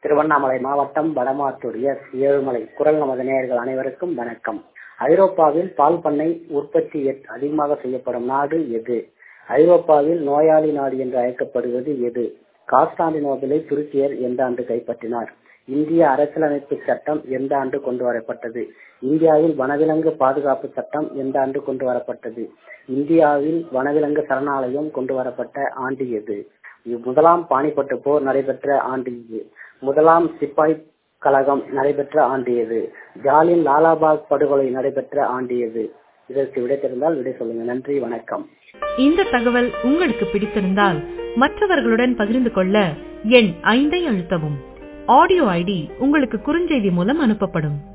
திருவண்ணாமலை மாவட்டம் வடமாத்தூர் எஸ் ஏழுமலை குரல் நமது நேயர்கள் அனைவருக்கும் வணக்கம் ஐரோப்பாவில் பால் பண்ணை உற்பத்தி அதிகமாக செய்யப்படும் நாடு எது ஐரோப்பாவில் நோயாளி நாடு என்று அழைக்கப்படுவது எது காஸ்டாண்டினோபிளை துருக்கியர் எந்த ஆண்டு கைப்பற்றினார் இந்திய அரசியலமைப்பு சட்டம் எந்த ஆண்டு கொண்டு வரப்பட்டது இந்தியாவில் வனவிலங்கு பாதுகாப்பு சட்டம் எந்த ஆண்டு கொண்டு வரப்பட்டது இந்தியாவில் வனவிலங்கு சரணாலயம் கொண்டு வரப்பட்ட ஆண்டு எது முதலாம் பானிப்பட்டு போர் நடைபெற்ற ஆண்டு எது முதலாம் சிப்பாய் கழகம் நடைபெற்ற ஆண்டு எது ஜாலின் லாலாபாக் படுகொலை நடைபெற்ற ஆண்டு எது இதற்கு விடை தெரிந்தால் விடை சொல்லுங்க நன்றி வணக்கம் இந்த தகவல் உங்களுக்கு பிடித்திருந்தால் மற்றவர்களுடன் பகிர்ந்து கொள்ள எண் ஐந்தை அழுத்தவும் ஆடியோ ஐடி உங்களுக்கு குறுஞ்செய்தி மூலம் அனுப்பப்படும்